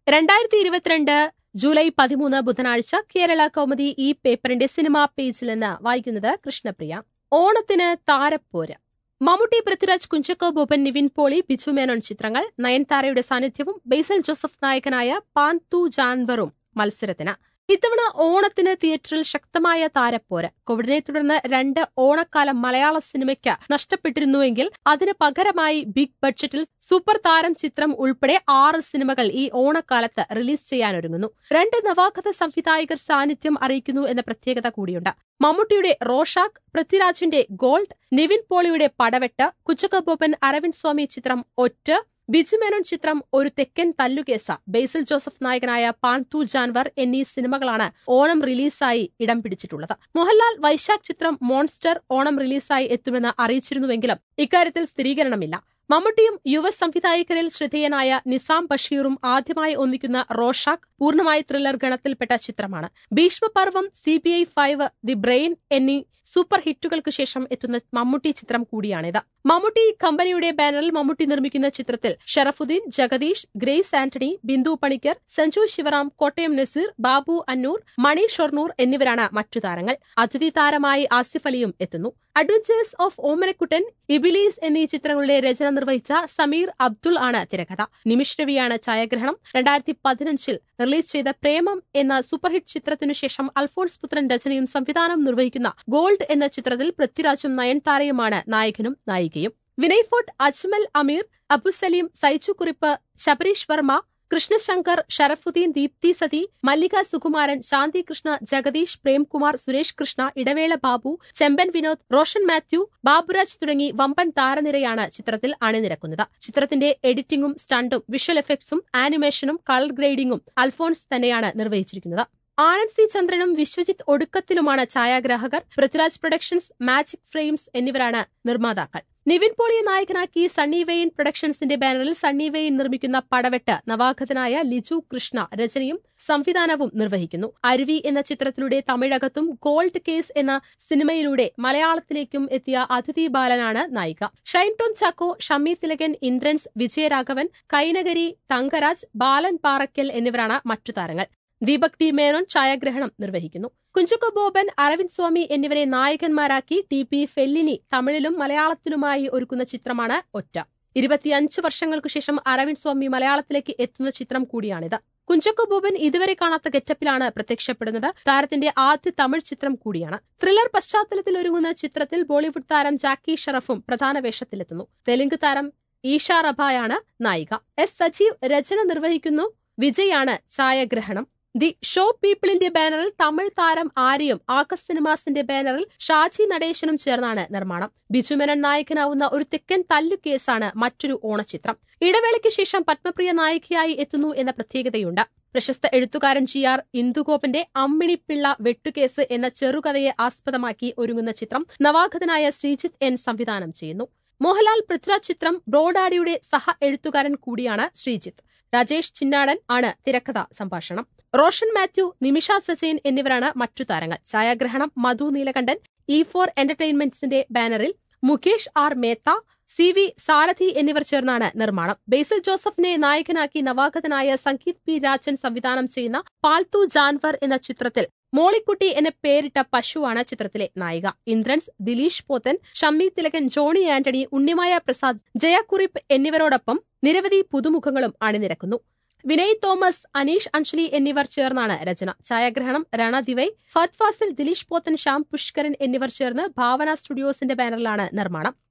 രണ്ടായിരത്തി ഇരുപത്തിരണ്ട് ജൂലൈ പതിമൂന്ന് ബുധനാഴ്ച കേരള കൗമുദി ഈ പേപ്പറിന്റെ സിനിമാ പേജിൽ നിന്ന് വായിക്കുന്നത് കൃഷ്ണപ്രിയ ഓണത്തിന് താരപ്പോര് മമ്മൂട്ടി പൃഥ്വിരാജ് കുഞ്ചക്കോ ബോബൻ നിവിൻ പോളി ബിജു മേനോൻ ചിത്രങ്ങൾ നയൻതാരയുടെ സാന്നിധ്യവും ബേസൽ ജോസഫ് നായകനായ പാൻ തു ജാൻവറും മത്സരത്തിന് ഇത്തവണ ഓണത്തിന് തിയേറ്ററിൽ ശക്തമായ താരപ്പോര് കോവിഡിനെ തുടർന്ന് രണ്ട് ഓണക്കാലം മലയാള സിനിമയ്ക്ക് നഷ്ടപ്പെട്ടിരുന്നുവെങ്കിൽ അതിന് പകരമായി ബിഗ് ബഡ്ജറ്റിൽ സൂപ്പർ താരം ചിത്രം ഉൾപ്പെടെ ആറ് സിനിമകൾ ഈ ഓണക്കാലത്ത് റിലീസ് ചെയ്യാനൊരുങ്ങുന്നു രണ്ട് നവാഗത സംവിധായകർ സാന്നിധ്യം അറിയിക്കുന്നു എന്ന പ്രത്യേകത കൂടിയുണ്ട് മമ്മൂട്ടിയുടെ റോഷാക്ക് പൃഥ്വിരാജിന്റെ ഗോൾഡ് നിവിൻ പോളിയുടെ പടവെട്ട് കുച്ചക്ക ബോബൻ അരവിന്ദ് സ്വാമി ചിത്രം ഒറ്റ് ബിജു മേനോൻ ചിത്രം ഒരു തെക്കൻ തല്ലുകേസ ബേസിൽ ജോസഫ് നായകനായ പാൻ തു ജാൻവർ എന്നീ സിനിമകളാണ് ഓണം റിലീസായി ഇടം പിടിച്ചിട്ടുള്ളത് മോഹൻലാൽ വൈശാഖ് ചിത്രം മോൺസ്റ്റർ ഓണം റിലീസായി എത്തുമെന്ന് അറിയിച്ചിരുന്നുവെങ്കിലും ഇക്കാര്യത്തിൽ സ്ഥിരീകരണമില്ല മമ്മൂട്ടിയും യുവ സംവിധായകരിൽ ശ്രദ്ധേയനായ നിസാം ബഷീറും ആദ്യമായി ഒന്നിക്കുന്ന റോഷാക്ക് പൂർണ്ണമായി ത്രില്ലർ ഗണത്തിൽപ്പെട്ട ചിത്രമാണ് Bheeshmaparvam C B I five the brain എന്നീ സൂപ്പർ ഹിറ്റുകൾക്ക് ശേഷം എത്തുന്ന മമ്മൂട്ടി ചിത്രം കൂടിയാണിത് മമ്മൂട്ടി കമ്പനിയുടെ ബാനറിൽ മമ്മൂട്ടി നിർമ്മിക്കുന്ന ചിത്രത്തിൽ ഷറഫുദ്ദീൻ ജഗദീഷ് ഗ്രേസ് ആന്റണി ബിന്ദു പണിക്കർ സഞ്ജു ശിവറാം കോട്ടയം നസീർ ബാബു അന്നൂർ മണി ഷൊർണൂർ എന്നിവരാണ് മറ്റു താരങ്ങൾ അതിഥി താരമായി ആസിഫ് അലിയും എത്തുന്നു അഡ്വഞ്ചേഴ്സ് ഓഫ് ഓമനക്കുട്ടൻ ഇബിലീസ് എന്നീ ചിത്രങ്ങളുടെ രചന നിർവഹിച്ച സമീർ അബ്ദുൾ ആണ് തിരക്കഥ നിമിഷ് രവിയാണ് ഛായാഗ്രഹണം രണ്ടായിരത്തി പതിനഞ്ചിൽ റിലീസ് ചെയ്ത പ്രേമം എന്ന സൂപ്പർഹിറ്റ് ചിത്രത്തിനു ശേഷം അൽഫോൺസ് പുത്രൻ രചനയും സംവിധാനം നിർവഹിക്കുന്ന ഗോൾഡ് എന്ന ചിത്രത്തിൽ പൃഥ്വിരാജും നയൻതാരയുമാണ് നായകനും നായികയും വിനയ് ഫോർട്ട് അജ്മൽ അമീർ അബുസലീം സൈജു കുറിപ്പ് ശബരീഷ് വർമ്മ കൃഷ്ണശങ്കർ ഷറഫുദ്ദീൻ ദീപ്തി സതി മല്ലിക സുകുമാരൻ ശാന്തി കൃഷ്ണ ജഗദീഷ് പ്രേംകുമാർ സുരേഷ് കൃഷ്ണ ഇടവേള ബാബു ചെമ്പൻ വിനോദ് റോഷൻ മാത്യു ബാബുരാജ് തുടങ്ങി വമ്പൻ താരനിരയാണ് ചിത്രത്തിൽ അണിനിരക്കുന്നത് ചിത്രത്തിന്റെ എഡിറ്റിംഗും സ്റ്റണ്ടും വിഷ്വൽ എഫക്ട്സും ആനിമേഷനും കളർ ഗ്രേഡിംഗും അൽഫോൺസ് തന്നെയാണ് നിർവഹിച്ചിരിക്കുന്നത് ആനന്ദ് സി ചന്ദ്രനും വിശ്വജിത്ത് ഒടുക്കത്തിലുമാണ് ഛായാഗ്രാഹകർ പൃഥ്വിരാജ് പ്രൊഡക്ഷൻസ് മാജിക് ഫ്രെയിംസ് എന്നിവരാണ് നിർമ്മാതാക്കൾ നിവിൻ പോളിയെ നായകനാക്കി സണ്ണി വെയിൻ പ്രൊഡക്ഷൻസിന്റെ ബാനറിൽ സണ്ണി വെയിൻ നിർമ്മിക്കുന്ന പടവെട്ട് നവാഗതനായ ലിജു കൃഷ്ണ രചനയും സംവിധാനവും നിർവഹിക്കുന്നു അരുവി എന്ന ചിത്രത്തിലൂടെ തമിഴകത്തും ഗോൾഡ് കേസ് എന്ന സിനിമയിലൂടെ മലയാളത്തിലേക്കും എത്തിയ അതിഥി ബാലനാണ് നായിക ഷൈൻ ടോം ചാക്കോ ഷമ്മി തിലകൻ ഇന്ദ്രൻസ് വിജയരാഘവൻ കൈനഗരി തങ്കരാജ് ബാലൻ പാറയ്ക്കൽ എന്നിവരാണ് മറ്റു താരങ്ങൾ ദീപക് ടി മേനോൻ ഛായാഗ്രഹണം നിർവഹിക്കുന്നു കുഞ്ചുക്കോ ബോബൻ അരവിന്ദ് സ്വാമി എന്നിവരെ നായകന്മാരാക്കി ടി പി ഫെല്ലിനി തമിഴിലും മലയാളത്തിലുമായി ഒരുക്കുന്ന ചിത്രമാണ് ഒറ്റ ഇരുപത്തിയഞ്ച് വർഷങ്ങൾക്കു ശേഷം അരവിന്ദ് സ്വാമി മലയാളത്തിലേക്ക് എത്തുന്ന ചിത്രം കൂടിയാണിത് കുഞ്ചക്കോ ബോബൻ ഇതുവരെ കാണാത്ത ഗെറ്റപ്പിലാണ് പ്രത്യക്ഷപ്പെടുന്നത് താരത്തിന്റെ ആദ്യ തമിഴ് ചിത്രം കൂടിയാണ് ത്രില്ലർ പശ്ചാത്തലത്തിൽ ഒരുങ്ങുന്ന ചിത്രത്തിൽ ബോളിവുഡ് താരം ജാക്കി ഷറഫും പ്രധാന വേഷത്തിലെത്തുന്നു തെലുങ്ക് താരം ഈഷ റബായാണ് നായിക എസ് സജീവ് രചന നിർവഹിക്കുന്നു വിജയാണ് ഛായാഗ്രഹണം ദി ഷോ പീപ്പിളിന്റെ ബാനറിൽ തമിഴ് താരം ആര്യയും ആകസ് സിനിമാസിന്റെ ബാനറിൽ ഷാജി നടേശനും ചേർന്നാണ് നിർമ്മാണം ബിജുമേനൻ നായകനാവുന്ന ഒരു തെക്കൻ തല്ലുകേസാണ് മറ്റൊരു ഓണച്ചിത്രം ഇടവേളയ്ക്ക് ശേഷം പത്മപ്രിയ നായികയായി എത്തുന്നു എന്ന പ്രത്യേകതയുണ്ട് പ്രശസ്ത എഴുത്തുകാരൻ ജി ആർ ഇന്ദുഗോപന്റെ അമ്മിണിപ്പിള്ള വെട്ടുകേസ് എന്ന ചെറുകഥയെ ആസ്പദമാക്കി ഒരുങ്ങുന്ന ചിത്രം നവാഗതനായ ശ്രീജിത്ത് എൻ സംവിധാനം ചെയ്യുന്നു മോഹൻലാൽ പൃഥ്വിരാജ് ചിത്രം ബ്രോഡാഡിയുടെ സഹ എഴുത്തുകാരൻ കൂടിയാണ് ശ്രീജിത്ത് രാജേഷ് ചിന്നാടൻ ആണ് തിരക്കഥ സംഭാഷണം റോഷൻ മാത്യു നിമിഷ സജയൻ എന്നിവരാണ് മറ്റു താരങ്ങൾ ഛായാഗ്രഹണം മധു നീലകണ്ഠൻ ഇ ഫോർ എന്റർടൈൻമെന്റ്സിന്റെ ബാനറിൽ Mukesh R Mehta C V Sarathy എന്നിവർ ചേർന്നാണ് നിർമ്മാണം ബേസിൽ ജോസഫിനെ നായകനാക്കി നവാഗതനായ സംഗീത് പി രാജൻ സംവിധാനം ചെയ്യുന്ന പാൽത്തു ജാൻവർ എന്ന ചിത്രത്തിൽ മോളിക്കുട്ടി എന്ന പേരിട്ട പശുവാണ് ചിത്രത്തിലെ നായിക ഇന്ദ്രൻസ് ദിലീഷ് പോത്തൻ ഷമ്മി തിലകൻ ജോണി ആന്റണി ഉണ്ണിമായ പ്രസാദ് ജയക്കുറിപ്പ് എന്നിവരോടൊപ്പം നിരവധി പുതുമുഖങ്ങളും അണിനിരക്കുന്നു വിനയ് തോമസ് അനീഷ് അഞ്ജലി എന്നിവർ ചേർന്നാണ് രചന ഛായാഗ്രഹണം രണ ദിവൈ ഫത് ഫാസിൽ ദിലീഷ് പോത്തൻ ശ്യാം പുഷ്കരൻ എന്നിവർ ചേർന്ന് ഭാവന സ്റ്റുഡിയോസിന്റെ ബാനറിലാണ് നിർമ്മാണം